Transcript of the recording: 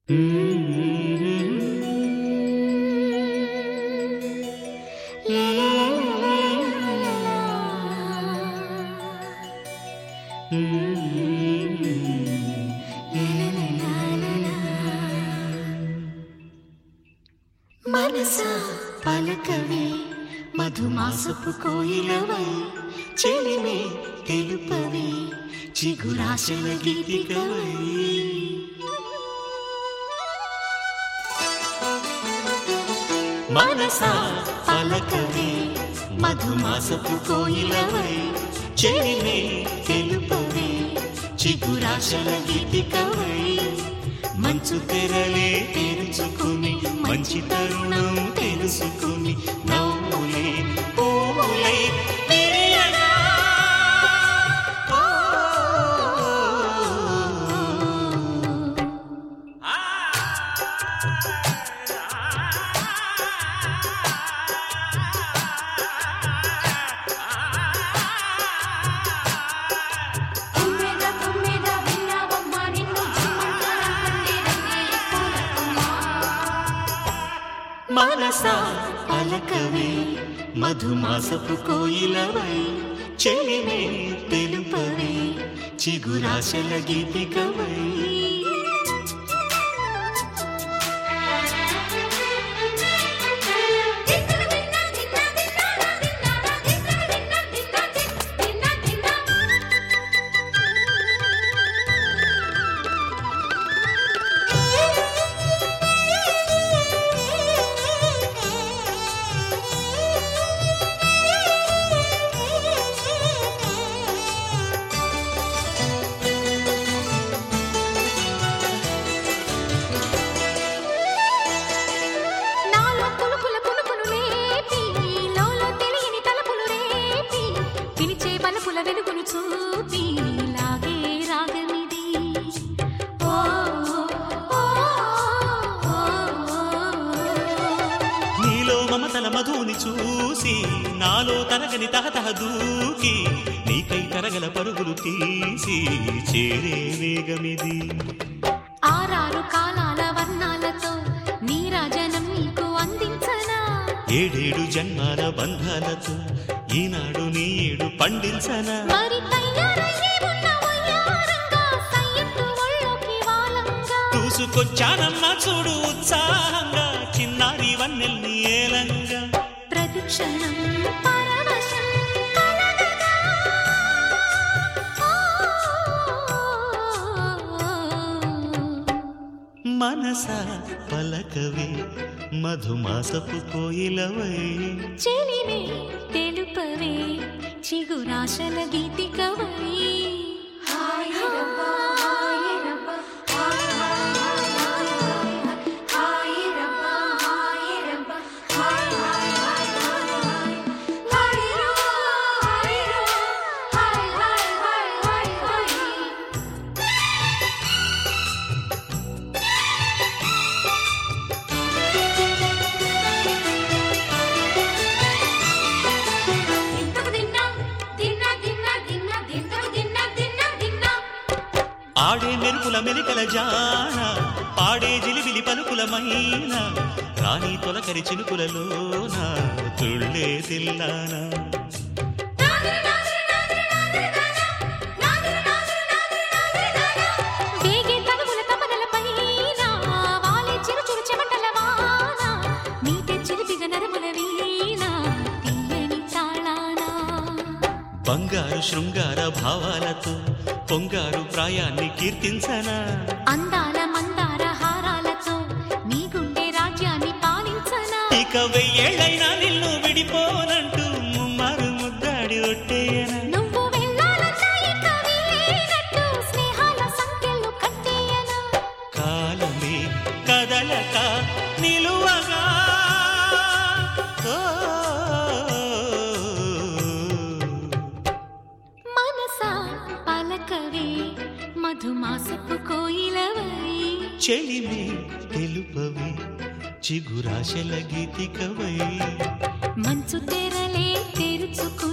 మనసా పలకవే మధుమాసపు కోయిలవై చెలిమే తెలుపవే చిగురాశల గీతికవై మనసా పలకవే మధుమాసపు కోయిలవై చెలిమే తెలుపవే చిగురాశల గీతికవై మంచు తెరలే తెరుచుకుని మంచి తరుణం తెలుసుకుని నవ్వులే పూలే విరియగా. ఓ, తుమ్మెద తుమ్మెద విన్నావమ్మ నిన్ను జిమ్మంటారంటే రంగే పూలకుమ్మా మనసా పలకవే మధుమాసపు కోయిలవై చెలిమే తెలుపవే చిగురాశల గీతికవై దిన్న దిన్న దిన్న దిన్న దిన్న దిన్న దిన్న దిన్న దిన్న నాలో పులుపుల పులుపును లేపి లోలో తెలియని తలపులు రేపి పిలిచే బలపుల వెలుగును చూపి లాగే రాగమిది ఓ ఓ ఓ నీలో మమతల మధుని చూసి నాలో తరగని తహతహ దూకి నీకై తరగల పరుగులు తీసి చేరే వేగమిది ఆరారు కాలాల వర్ణాలతో నీరాజనం నీకు అందించనా ఏడేడు జన్మాల బంధాలతో ఈనాడు నీ ఏడు పండించనా మరి తయారయ్యే ఉన్న వయ్యారంగా సయ్యత్తు ఒళ్ళోకి వాలంగా చూసుకొచ్చానమ్మా చూడు ఉత్సాహంగా చిన్నారి వన్నెల్ని ఏలంగా ప్రతిక్షణం పరవశం కలగగా మనసా పలకవే మధుమాసపు కోయిలవై చెలిమే తెలుపవే చిగురాశల గీతికవై హాయ్ రబ్బా హాయ్ రబ్బా హాయ్ రబ్బా హాయ్ రబ్బా హాయ్ హాయ్ హాయ్ హాయ్ హాయ్ రో హాయ్ రో హాయ్ హాయ్ హాయ్ హాయ్ హాయ్ దింతకు దిన్నా దిన్నా దిన్నా దిన్నా దింతకు దిన్నా దిన్నా దిన్నా ఆడే మెరుపుల మెలికల జాన పాడే జిలిబిలి పలుకుల మైన రాణి తొలకరి చినుకులలోన తుళ్ళే తిల్లానా వేగే తనువుల తపనల పైన వాలే చిరు చిరు చెమటల వాన నీటే చిలిపిగ నరముల వీణ తీయని తాళానా బంగారు శృంగార భావాలతో పొంగారు ప్రాయాన్ని కీర్తించనా అందాల మందార హారాలతో నీ గుండె రాజ్యాన్ని పాలించనా ఇక వెయ్యేళ్ళైనా నిన్ను విడిపోనంటూ ముమ్మారు ముద్దాడి ఒట్టేయనా నువ్వు వెళ్ళాలన్నా ఇక వీలేనట్టు స్నేహాల సంఖ్యలు కట్టేయనా కాలమే కదలక నిలువగా ఓ, మనసా పలకవే మధుమాసపు కోయిలవై చెలిమే తెలుపవే చిగురాశల గీతికవై మంచు తెరలే తెరుచుకు